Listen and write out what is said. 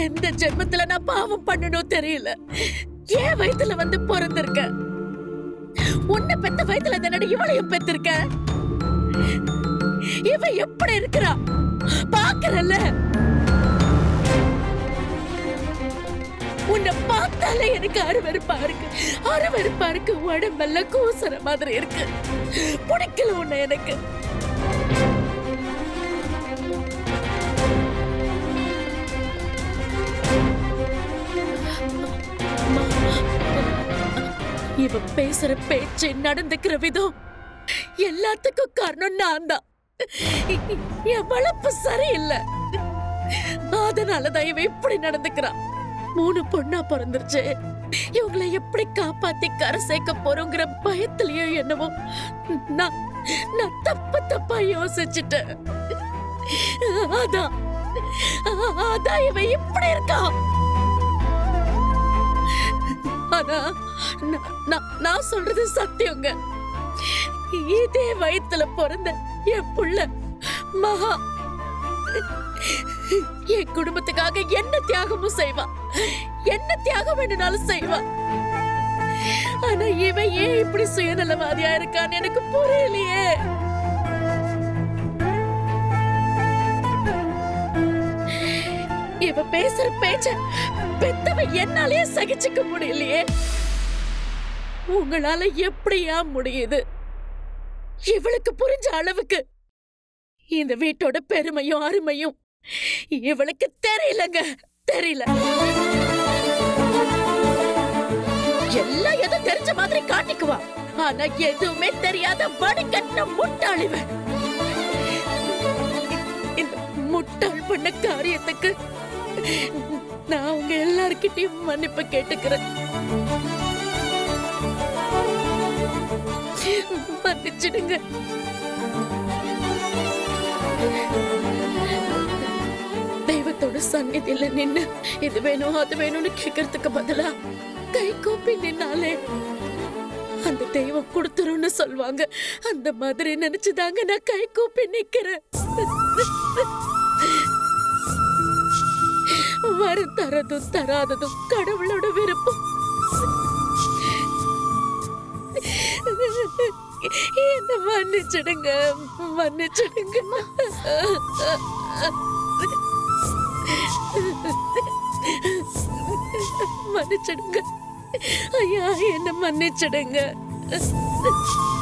எந்த ஜென்மத்துல நான் பாவம் பண்ணணும் தெரியல ஏன் வயித்துல வந்து பிறந்திருக்க உன்னை பெத்த வயித்துல தானடி இவளையும் பெத்திருக்க இவ எப்படி இருக்கிறா பாக்குறல்ல உன்னை பார்த்தாலே எனக்கு அருவருப்பா இருக்கு அருவருப்பா இருக்கு உடம்பெல்லாம் கூசுற மாதிரி இருக்கு பிடிக்கல உன்னை எனக்கு இவ பேசுற பேச்சு நடந்துக்கிற விதம் எல்லாத்துக்கும் காரணம் நான் தான் என் வளர்ப்பு சரியில்லை அதனாலதான் இவ இப்படி நடந்துக்கிறான் மூணு பொண்ணா பிறந்துருச்சு இவங்களை எப்படி காப்பாத்தி கரை சேர்க்க போறோங்கிற பயத்திலயோ என்னவோ நான் நான் தப்பு தப்பா யோசிச்சுட்டேன் அதான் அதான் இவன் இப்படி இருக்கான் ஆனா நான்- நான்- நான் சொல்றது சத்தியங்க இதே வயித்துல பிறந்த என் புள்ள மகா என் குடும்பத்துக்காக என்ன தியாகமும் செய்வா என்ன தியாகம் வேணும்னாலும் செய்வா ஆனா இவன் ஏன் இப்படி சுயநலவாதியா இருக்கான்னு எனக்கு புரியலையே இவ பேசுற பேச்ச பெத்தவ என்னாலயே சகிச்சுக்க முடியலையே உங்களால எப்படியா முடியுது இவளுக்கு புரிஞ்ச அளவுக்கு இந்த வீட்டோட பெருமையும் அருமையும் இவளுக்கு தெரியலங்க தெரியல எல்லாம் ஏதோ தெரிஞ்ச மாதிரி காட்டிக்குவா ஆனா எதுவுமே தெரியாத வடிகட்டின முட்டாளிவன் இந்த முட்டாள் பண்ண காரியத்துக்கு நான் உங்க எல்லார்கிட்டயும் மன்னிப்பு கேட்டுக்கிறேன் மன்னிச்சிடுங்க தெய்வத்தோட சந்நிதியில நின்னு இது வேணும் அது வேணும்னு கேக்குறதுக்கு பதிலா கை கூப்பி நின்னாலே அந்த தெய்வம் கொடுத்துரும்னு சொல்லுவாங்க அந்த மாதிரி நினைச்சுதாங்க நான் கை கூப்பி நிக்கிறேன் வரம் தரதும் தராததும் கடவுளோட விருப்பம் என்ன மன்னிச்சிடுங்க மன்னிச்சிடுங்க மன்னிச்சிடுங்க ஐயா என்ன மன்னிச்சிடுங்க